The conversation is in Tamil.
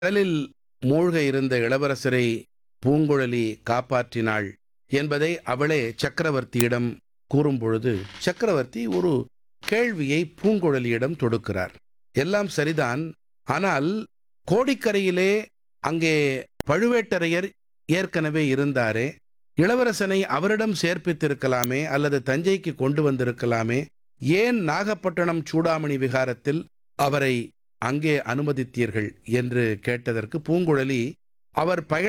கடலில் மூழ்க இருந்த இளவரசரை பூங்குழலி காப்பாற்றினாள் என்பதை அவளே சக்கரவர்த்தியிடம் கூறும்பொழுது சக்கரவர்த்தி ஒரு கேள்வியை பூங்குழலியிடம் தொடுக்கிறார் எல்லாம் சரிதான் ஆனால் கோடிக்கரையிலே அங்கே பழுவேட்டரையர் ஏற்கனவே இருந்தாரே இளவரசனை அவரிடம் சேர்ப்பித்திருக்கலாமே அல்லது தஞ்சைக்கு கொண்டு வந்திருக்கலாமே ஏன் நாகப்பட்டினம் சூடாமணி விகாரத்தில் அவரை அங்கே அனுமதித்தீர்கள் என்று கேட்டதற்கு பூங்குழலி அவர் பயண